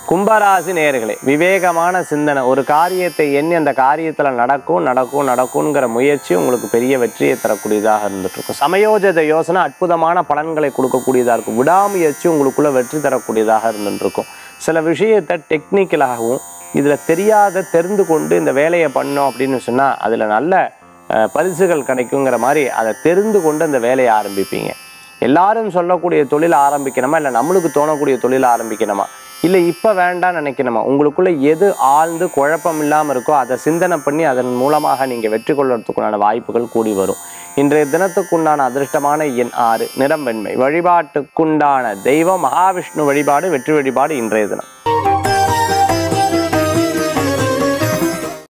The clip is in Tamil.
கும்பராசி நேயர்களே விவேகமான சிந்தனை ஒரு காரியத்தை எண்ணி அந்த காரியத்தில் நடக்கும் நடக்கும் நடக்கும்ங்கிற முயற்சி உங்களுக்கு பெரிய வெற்றியை தரக்கூடியதாக இருந்துட்டு இருக்கும் சமயோஜத யோசனை அற்புதமான பலன்களை கொடுக்கக்கூடியதாக இருக்கும் விடாமுயற்சி உங்களுக்குள்ள வெற்றி தரக்கூடியதாக இருந்துட்டு இருக்கும் சில விஷயத்தை டெக்னிக்கலாகவும் இதில் தெரியாத தெரிந்து கொண்டு இந்த வேலையை பண்ணோம் அப்படின்னு சொன்னால் அதில் நல்ல அஹ், பரிசுகள் கிடைக்குங்கிற மாதிரி அதை தெரிந்து கொண்டு அந்த வேலையை ஆரம்பிப்பீங்க எல்லாரும் சொல்லக்கூடிய தொழில் ஆரம்பிக்கணுமா இல்லை நம்மளுக்கு தோணக்கூடிய தொழில் ஆரம்பிக்கணுமா இல்லை இப்போ வேண்டாம்னு நினைக்கணுமா உங்களுக்குள்ள எது ஆழ்ந்து குழப்பம் இல்லாமல் இருக்கோ அதை சிந்தனை பண்ணி அதன் மூலமாக நீங்கள் வெற்றி கொள்வதற்குண்டான வாய்ப்புகள் கூடி வரும் இன்றைய தினத்துக்குண்டான அதிர்ஷ்டமான எண் ஆறு நிறம் வெண்மை வழிபாட்டுக்குண்டான தெய்வம் மகாவிஷ்ணு வழிபாடு வெற்றி வழிபாடு இன்றைய தினம்